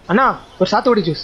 அண்ணா ஒரு சாத்துக்குடி juice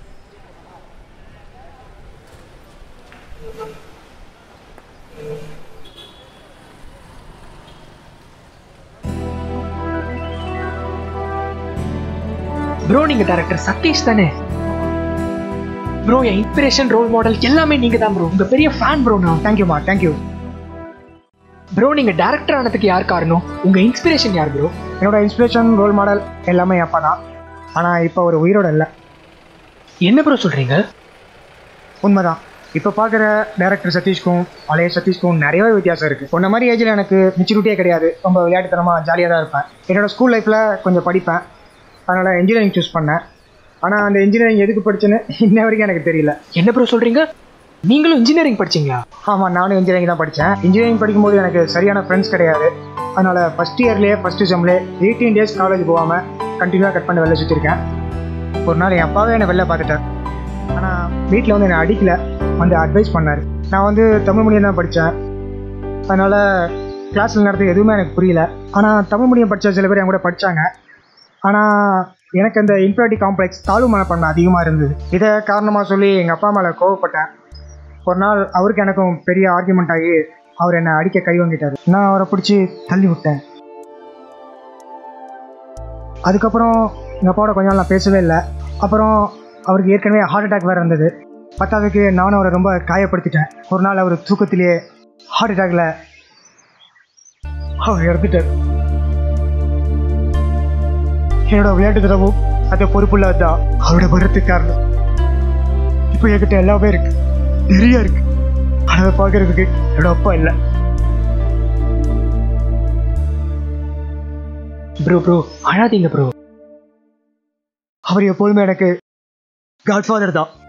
bro நீங்க டைரக்டர் சதீஷ் தானே ப்ரோ என் இன்ஸ்பிரேஷன் ரோல் மாடல் எல்லாமே நீங்க தான் ப்ரோ உங்க பெரிய ஃபேன் ப்ரோ நான் தேங்க்யூமா தேங்க்யூ ப்ரோ நீங்க டேரக்டர் ஆனதுக்கு யார் காரணம் உங்க இன்ஸ்பிரேஷன் யார் ப்ரோ என்னோட இன்ஸ்பிரேஷன் ரோல் மாடல் எல்லாமே என் அப்பா தான் ஆனால் இப்போ ஒரு உயிரோட இல்லை என்ன ப்ரோ சொல்றீங்க உண்மைதான் இப்போ பார்க்குற டேரக்டர் சதீஷ்க்கும் பழைய சதீஷ்க்கும் நிறையவே வித்தியாசம் இருக்குது உன்ன மாதிரி ஏஜில் எனக்கு மெச்சூரிட்டியே கிடையாது ரொம்ப விளையாட்டுத்தனமாக ஜாலியாக தான் இருப்பேன் என்னோட ஸ்கூல் லைஃப்பில் கொஞ்சம் படிப்பேன் அதனால் இன்ஜினியரிங் சூஸ் பண்ணேன் ஆனால் அந்த இன்ஜினியரிங் எதுக்கு படிச்சேன்னு இன்ன வரைக்கும் எனக்கு தெரியல என்ன ப்ரோ சொல்றீங்க நீங்களும் இன்ஜினியரிங் படிச்சீங்களா ஆமாம் நானும் இன்ஜினியரிங் தான் படித்தேன் இன்ஜினியரிங் படிக்கும்போது எனக்கு சரியான ஃப்ரெண்ட்ஸ் கிடையாது அதனால் ஃபஸ்ட் இயர்லேயே ஃபஸ்ட்டு செம்லேயே எயிட்டீன் டேஸ் காலேஜ் போகாமல் கண்டினியூவாக கட் பண்ணி வெளில சுற்றிருக்கேன் ஒரு நாள் என் அப்பாவே என்னை வெளில பார்த்துட்டேன் ஆனால் வீட்டில் வந்து என்னை அடிக்கல வந்து அட்வைஸ் பண்ணார் நான் வந்து தமிழ் மீடியம் தான் படித்தேன் அதனால் கிளாஸில் நடந்தது எதுவுமே எனக்கு புரியல ஆனால் தமிழ் மீடியம் படித்த சில பேர் என் கூட படித்தாங்க ஆனால் எனக்கு அந்த இன்ஃபியாரிட்டி காம்ப்ளெக்ஸ் தாழ்வு மனப்பான்மை அதிகமாக இருந்தது இதை காரணமாக சொல்லி எங்கள் அப்பா மேலே கோவப்பட்டேன் ஒரு நாள் அவருக்கு எனக்கும் பெரிய ஆர்குமெண்ட் ஆகி அவர் என்னை அடிக்க கை வாங்கிட்டார் நான் அவரை பிடிச்சி தள்ளி விட்டேன் அதுக்கப்புறம் எங்கள் அப்பாவோட கொஞ்ச நாள் நான் பேசவே இல்லை அப்புறம் அவருக்கு ஏற்கனவே ஹார்ட் அட்டாக் வேறு இருந்தது பத்தாவதுக்கு நானும் அவரை ரொம்ப காயப்படுத்திட்டேன் ஒரு நாள் அவர் தூக்கத்திலேயே ஹார்ட் அட்டாக்ல அவர் இறந்துட்டார் என்னோட விளையாட்டு தரவும் அந்த பொறுப்புள்ள தான் அவரோட மரணத்துக்கு காரணம் இப்போ என்கிட்ட எல்லாமே இருக்கு நிறைய இருக்கு ஆனால் அதை பார்க்கறதுக்கு என்னோட அப்பா இல்லை ப்ரோ ப்ரோ அழாதீங்க ப்ரோ அவர் எப்போதுமே எனக்கு காட்ஃபாதர் தான்